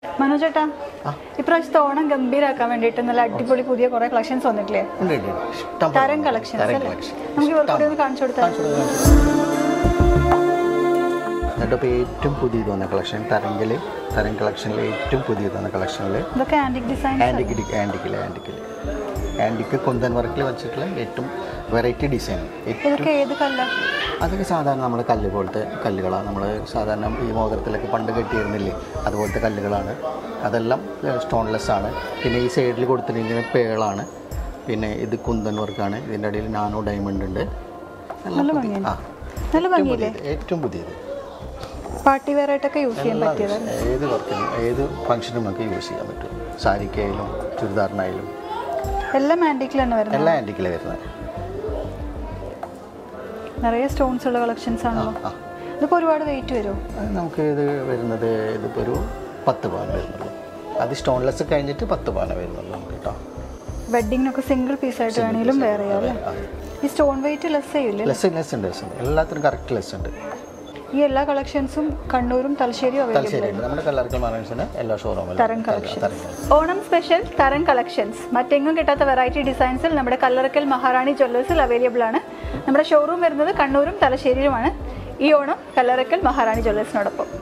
മനോജ് ചേട്ടാ ഇപ്രാവശ്യത്തെ ഓണം ഗംഭീരാക്കാൻ വേണ്ടിയിട്ട് നല്ല അടിപൊളി പുതിയ കുറെ കളക്ഷൻസ് വന്നിട്ടില്ലേ ഉണ്ട് ഉണ്ട് ഉണ്ട്. ഇഷ്ടം പോലെ തരം ഉണ്ട്. കളക്ഷൻസ് തരം അല്ലേ collection. നമുക്ക് ഇവർക്ക് ഇഷ്ടം കൂടി ഒന്ന് കാണിച്ചു കൊടുത്താൽ കാണിച്ചു കൊടുക്ക്, കാണിച്ചു കൊടുക്ക്. എന്നിട്ട് ഇപ്പോൾ ഏറ്റവും പുതിയത് വന്ന കളക്ഷൻ തരങ്കിൽ തരം കളക്ഷനിൽ ഏറ്റവും പുതിയത് വന്ന കളക്ഷനിൽ ഇതൊക്കെ ആന്റിക് ഡിസൈൻ ആൻറ്റിക്കിൽ ആൻറ്റിക്കിൽ ആൻറ്റിക്കിൽ ആൻറ്റിക്ക് കുന്തൻ വർക്കിൽ വെച്ചിട്ടുള്ള ഏറ്റവും വെറൈറ്റി ഡിസൈൻ ഏറ്റവും ഇതൊക്കെ ഏത് കല്ല അതൊക്കെ സാധാരണ നമ്മൾ കല്ല് പോലത്തെ കല്ലുകളാണ് നമ്മൾ സാധാരണ ഈ മോതിരത്തിലൊക്കെ പണ്ട് കെട്ടിയിരുന്നില്ലേ അതുപോലത്തെ കല്ലുകളാണ് അതെല്ലാം സ്റ്റോൺലെസ് ആണ് പിന്നെ ഈ സൈഡിൽ കൊടുത്തിരിക്കുന്നത് പേളാണ് പിന്നെ ഇത് കുന്തൻ വർക്കാണ് ഇതിൻ്റെ ഇടയിൽ നാനോ ഡയമണ്ട് ഉണ്ട് എല്ലാം നല്ല പുതിയ- ഭംഗിയുണ്ട്. ആ നല്ല ഏറ്റവും ഭംഗിയില്ലേ പുതിയത് ഏറ്റവും പുതിയത് പാർട്ടി വെയർ ആയിട്ടൊക്കെ യൂസ് ചെയ്യാൻ എല്ലാ പറ്റിയത് ദിവസവും ഏത് വർക്കിനും ഏത് ഫംഗ്ഷനും നമുക്ക് യൂസ് ചെയ്യാൻ പറ്റും സാരിക്കായാലും ചുരിദാറിനായാലും എല്ലാം ആന്റിക്കിൽ തന്നെ വരുന്നത് എല്ലാം ആൻറ്റിക്കിലെ വരുന്നത് നിറയെ സ്റ്റോൺസ് ഉള്ള കളക്ഷൻസ് ആണല്ലോ ആ ഇതിപ്പോ ഒരുപാട് വെയിറ്റ് വരുമോ അത് നമുക്ക് ഇത് വരുന്നത് ഇതിപ്പോൾ ഒരു പത്ത് പവൻ വരുന്നുള്ളൂ അത് സ്റ്റോൺലെസ് കഴിഞ്ഞിട്ട് പത്ത് പവന വരുന്നുള്ളൂ നമുക്ക് കേട്ടോ വെഡിങ്ങിനൊക്കെ സിംഗിൾ പീസ് ആയിട്ട് വേണമെങ്കിലും വേറെ ചെയ്യാം അല്ലേ ഈ സ്റ്റോൺ വെയിറ്റ് ലെസ് ചെയ്യില്ലേ ലെസ് ലെസ് ഉണ്ട് ലെസ് ഉണ്ട് എല്ലാത്തിനും കറക്റ്റ് ലെസ് ഉണ്ട് ഈ എല്ലാ കളക്ഷൻസും കണ്ണൂരും തലശ്ശേരിയും അവൈലബിൾ തലശ്ശേരി ഉണ്ട് നമ്മുടെ കല്ലറക്കൽ മാനേഴ്സിന് എല്ലാ ഷോറൂമിലും തരം കളക്ഷൻ ഓണം സ്പെഷ്യൽ തരം കളക്ഷൻസ് മറ്റെങ്ങും കിട്ടാത്ത വെറൈറ്റി ഡിസൈൻസിൽ നമ്മുടെ കല്ലറക്കൽ മഹാറാണി ജ്വല്ലേഴ്സിൽ അവൈലബിൾ ആണ് നമ്മുടെ ഷോറൂം വരുന്നത് കണ്ണൂരും തലശ്ശേരിയിലുമാണ് ഈ ഓണം കല്ലറക്കൽ മഹാറാണി ജ്വല്ലേഴ്സിനോടൊപ്പം